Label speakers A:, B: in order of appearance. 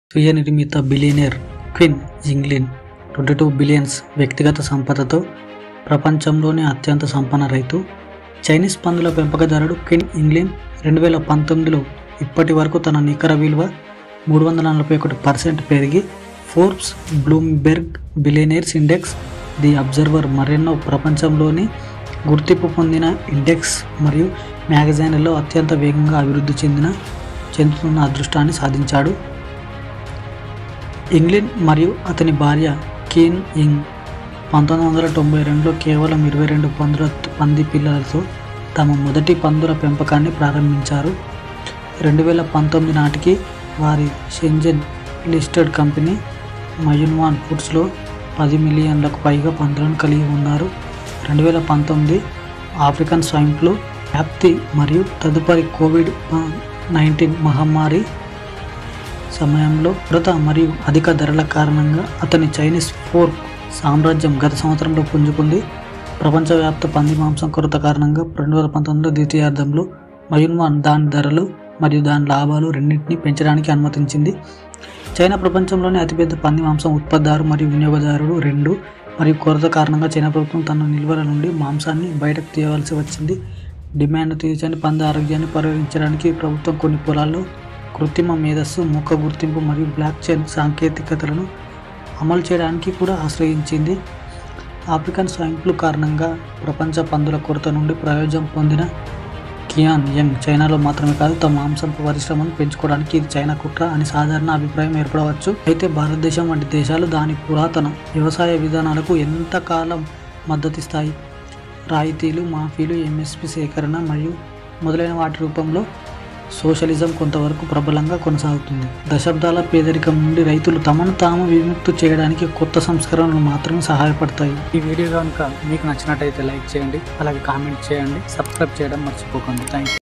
A: స్వీయ నిర్మిత బిలియనేర్ క్విన్ జింగ్లిన్ ట్వంటీ టూ బిలియన్స్ వ్యక్తిగత సంపదతో ప్రపంచంలోనే అత్యంత సంపన్న రైతు చైనీస్ పందుల పెంపకదారుడు క్విన్ ఇంగ్లిన్ రెండు వేల పంతొమ్మిదిలో ఇప్పటి వరకు తన నికర విలువ మూడు వందల నలభై ఒకటి పర్సెంట్ పెరిగి Forbes Bloomberg billionaires index the Observer మరెన్నో ప్రపంచంలోని గుర్తింపు పొందిన ఇండెక్స్ మరియు మ్యాగజైన్లలో అత్యంత వేగంగా అభివృద్ధి చెందిన చెందుతున్న అదృష్టాన్ని సాధించాడు ఇంగ్లండ్ మరియు అతని భార్య కీన్ ఇంగ్ పంతొమ్మిది వందల తొంభై రెండులో కేవలం ఇరవై రెండు పందుల పంది పిల్లలతో తమ మొదటి పందుల పెంపకాన్ని ప్రారంభించారు రెండు వేల పంతొమ్మిది నాటికి వారి షెంజెన్ లిస్టెడ్ కంపెనీ మయున్వాన్ ఫుడ్స్లో పది మిలియన్లకు పైగా పందులను కలిగి ఉన్నారు రెండు వేల పంతొమ్మిది ఆఫ్రికన్ స్వైన్ ఫ్లూ వ్యాప్తి మరియు తదుపరి కోవిడ్ నైన్టీన్ మహమ్మారి సమయంలో కొరత మరియు అధిక ధరల కారణంగా అతని చైనీస్ ఫోర్క్ సామ్రాజ్యం గత సంవత్సరంలో పుంజుకుంది ప్రపంచవ్యాప్త పంది మాంసం కొరత కారణంగా రెండు వేల పంతొమ్మిదిలో ద్వితీయార్థంలో మయున్వాన్ దాని ధరలు మరియు దాని లాభాలు రెండింటినీ పెంచడానికి అనుమతించింది చైనా ప్రపంచంలోనే అతిపెద్ద పంది మాంసం ఉత్పత్తిదారు మరియు వినియోగదారుడు రెండు మరియు కొరత కారణంగా చైనా ప్రభుత్వం తన నిల్వల నుండి మాంసాన్ని బయటకు తీయవలసి వచ్చింది డిమాండ్ తీర్చని పంది ఆరోగ్యాన్ని పరిగణించడానికి ప్రభుత్వం కొన్ని పొలాల్లో కృత్రిమ మేధస్సు ముఖ గుర్తింపు మరియు బ్లాక్ చైన్ సాంకేతికతలను అమలు చేయడానికి కూడా ఆశ్రయించింది ఆఫ్రికన్ స్వైన్ ఫ్లూ కారణంగా ప్రపంచ పందుల కొరత నుండి ప్రయోజనం పొందిన కియాన్ యంగ్ చైనాలో మాత్రమే కాదు తమ మాంసం పరిశ్రమను పెంచుకోవడానికి ఇది చైనా కుట్ర అని సాధారణ అభిప్రాయం ఏర్పడవచ్చు అయితే భారతదేశం వంటి దేశాలు దాని పురాతన వ్యవసాయ విధానాలకు ఎంతకాలం మద్దతిస్తాయి రాయితీలు మాఫీలు ఎంఎస్పి సేకరణ మరియు మొదలైన వాటి రూపంలో సోషలిజం కొంతవరకు ప్రబలంగా కొనసాగుతుంది దశాబ్దాల పేదరికం నుండి రైతులు తమను తాము విముక్తి చేయడానికి కొత్త సంస్కరణలు మాత్రమే సహాయపడతాయి ఈ వీడియో కనుక మీకు నచ్చినట్టయితే లైక్ చేయండి అలాగే కామెంట్ చేయండి సబ్స్క్రైబ్ చేయడం మర్చిపోకండి థ్యాంక్ యూ